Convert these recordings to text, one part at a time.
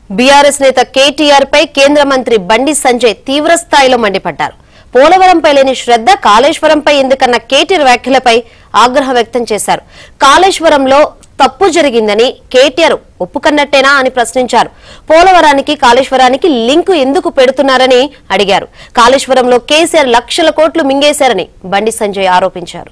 BRS నేత కేటీఆర్ పై కేంద్ర మంత్రి బండి సంజయ్ తీవ్ర స్థాయిలో మండిపడ్డారు పోలవరంపై లేని శ్రద్ధ కాళేశ్వరంపై ఎందుకన్న కేటీఆర్ వ్యాఖ్యలపై ఆగ్రహం వ్యక్తం చేశారు కాళేశ్వరంలో తప్పు జరిగిందని కేటీఆర్ ఒప్పుకన్నట్టేనా అని ప్రశ్నించారు పోలవరానికి కాళేశ్వరానికి లింకు ఎందుకు పెడుతున్నారని అడిగారు కాళేశ్వరంలో కేసీఆర్ లక్షల కోట్లు మింగేశారని బండి సంజయ్ ఆరోపించారు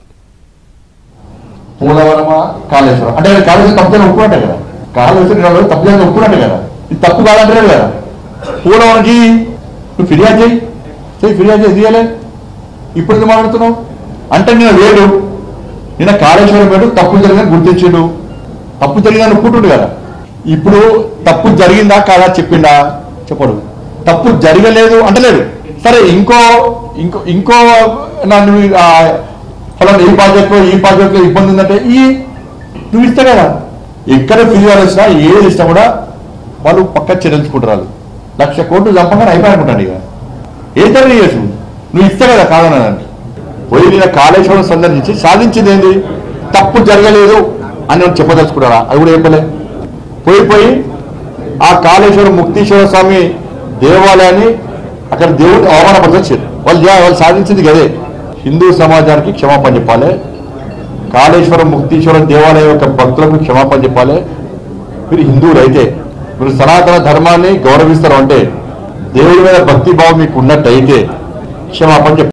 పోలవరమా కాళేశ్వరం అంటే ఆయన కాళేశ్వరం తప్పు చేయని ఒప్పుకున్నట్టే కదా కాళేశ్వరం వాళ్ళు తప్పు చేయని ఒప్పుకున్నట్టే కదా ఇది తప్పు కాదంటారు కదా పోలవరంకి నువ్వు ఫిర్యాదు చేయి చేయి ఫిర్యాదు చేయి తీయలే ఇప్పుడు ఎందుకు మాట్లాడుతున్నావు అంటే నేను లేడు నిన్న కాళేశ్వరం పేరు తప్పు జరిగిందని గుర్తించిండు తప్పు జరిగిందని ఒప్పుకుంటుండు కదా ఇప్పుడు తప్పు జరిగిందా కాదా చెప్పిండా చెప్పడు తప్పు జరగలేదు అంటలేడు సరే ఇంకో ఇంకో ఇంకో నన్ను ఆ, ఫలానా ఈ ప్రాజెక్టులో ఈ ప్రాజెక్టులో ఇబ్బంది ఉందంటే ఈ నువ్వు ఇస్తా కదా ఎక్కడ ఫిర్యాదు వచ్చినా ఏది ఇష్టం కూడా వాళ్ళు పక్క చెల్లించుకుంటారు వాళ్ళు. లక్ష కోట్లు చంపగానే అయిపోయానుకుంటాను ఇక ఏం జరిగి చేసు నువ్వు ఇస్తా కదా కాదనడానికి పోయి నేను కాళేశ్వరం సందర్శించి సాధించింది ఏంది తప్పు జరగలేదు అని నేను చెప్పదలుచుకున్నారా అది కూడా చెప్పలే పోయి పోయి ఆ కాళేశ్వరం ముక్తీశ్వర స్వామి దేవాలయాన్ని అక్కడ దేవుడిని అవమానపరచొచ్చారు వాళ్ళు చే- వాళ్ళు సాధించింది కదే హిందూ సమాజానికి క్షమాపణ చెప్పాలి కాళేశ్వరం ముక్తీశ్వరం దేవాలయం యొక్క భక్తులకు క్షమాపణ చెప్పాలి మీరు హిందువులు అయితే మీరు సనాతన ధర్మాన్ని గౌరవిస్తారు అంటే దేవుడి మీద భక్తి భావం మీకు ఉన్నట్టయితే క్షమాపణ చెప్పాలి